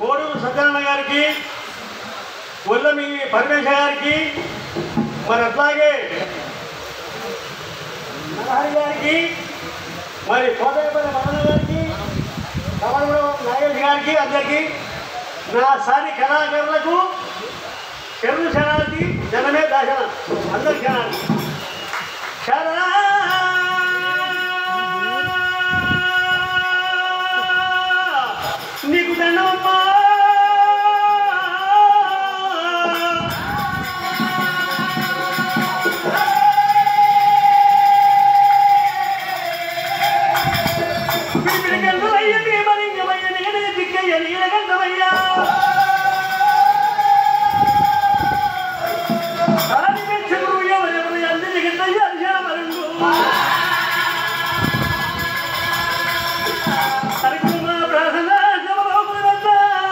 కోడూరు సత్యనారాయణ గారికి ఒల్లమి పరమేశ గారికి మరి అట్లాగే నరహరి గారికి మరి కోటపల్లి మదన గారికి కమలగూడెం నాగేష్ గారికి అందరికీ నా సారి కళాకారులకు చెరువు శరణానికి జనమే దాశన అందరి శరణానికి శరణా నీకు దండమ్మా పిడిపిడికెళ్ళవయ్య, భీమలింగమయ్య, నీడగ దిక్కయ్య, నీలకంఠమయ్య. తాని మెచ్చుకు ఎవరెవరు అందరి గిట్టయ్య, శ్యామలంగు. హరికుమ ప్రార్థన శమలోకులంద.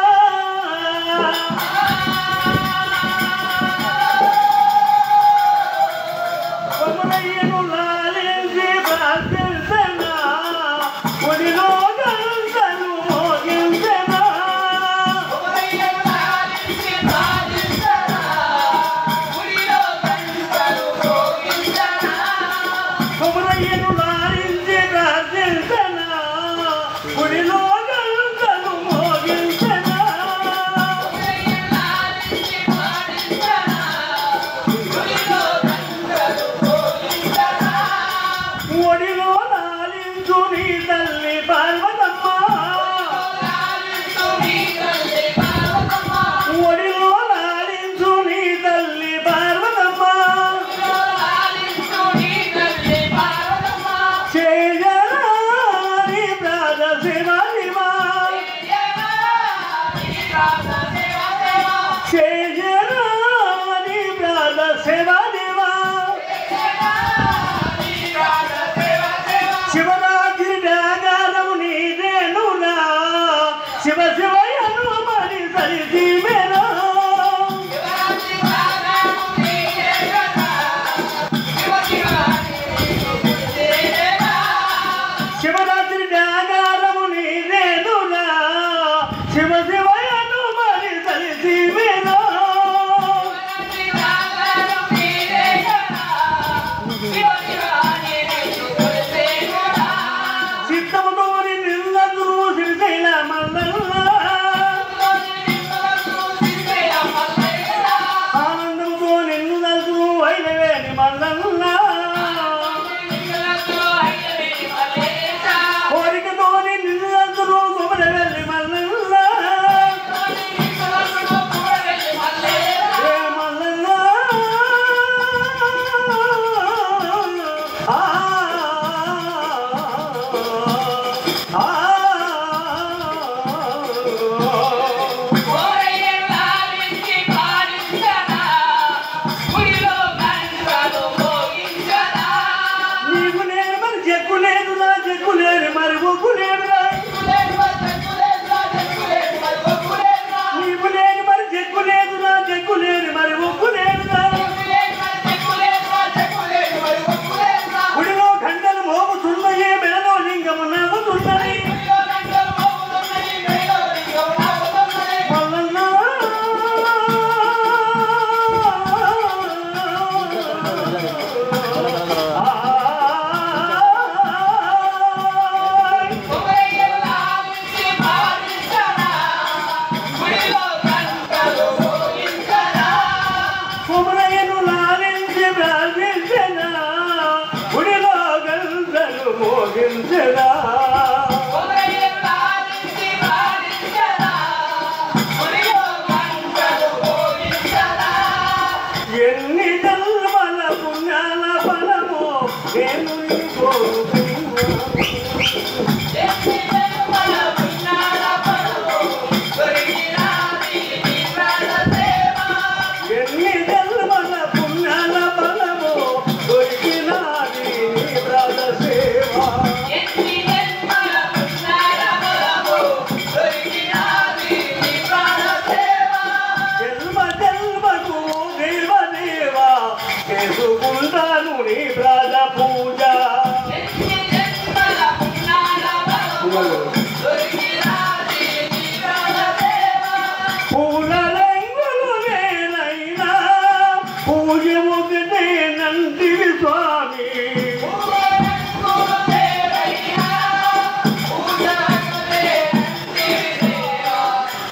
కొమ్మరయ్యను లాలించి ప్రార్థించనా, ఒడిలో గంటలు మోగించనా. కొమ్మరయ్యను లాలించి ప్రార్థించనా, ఒడిలో గంటలు మోగించనా. ఒడిలో లాలించు నీ తల్లి పార్వతమ్మ ఒడిలో లాలించు నీ తల్లి పార్వతమ్మ చేయరాని ప్రాణ శివనివా చేయరాని ప్రాణ శివనివా శివరాత్రి డాగారము నీదేనురా శివ శివయను మరి సరిది మేరా శివరాత్రి డాగారము నీదేనురా శివ శివయను మరి సరిది మేరా చిత్తముతోని నిల్లదురు సిరిశైల మల్లల్లా ఆనందంతో నిన్ను నలుగురు వైనవేని మల్లల్లా కోరికతోని నిన్ను నలుగురు గుమల వెళ్ళి మల్లల్లా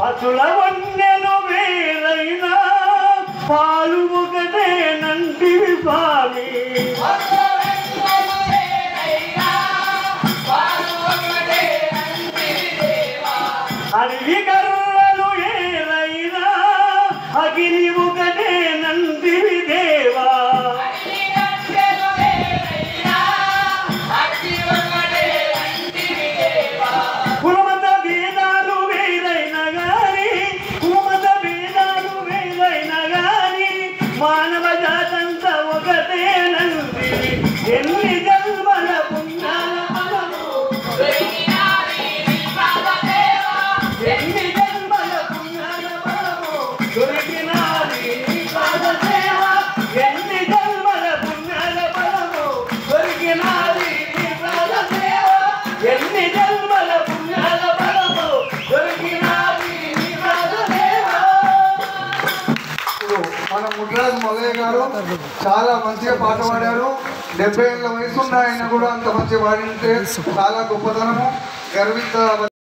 అతుల వన్నెలు వేరైనా పాలు ఒకటే నంటివి స్వామి అడవి కర్రలు ఏరైనా అగిరి ఒకటే నంటివి దేవా కులమత భేదాలు వేరైన గాని కులమత భేదాలు వేరైన గాని మానవ జాతంత ఒకటే నంది ఎన్ని జన్మల పుణ్యాల ఫలము ఎన్ని జన్మల పుణ్యాల ఫలము దొరికినాది నీ పాద సేవ ఎన్ని జన్మల పుణ్యాల ఫలము దొరికినాది నీ పాద సేవ ఎన్ని జన్మల పుణ్యాల ఫలము దొరికినాది నీ పాద సేవ ఇప్పుడు మన ముద్రాజ్ మల్లయ్య గారు చాలా మంచిగా పాట పాడారు డెబ్బై ఏళ్ళ వయసు ఉన్న ఆయన కూడా అంత మంచిగా పాడింటే చాలా గొప్పతనము గర్విత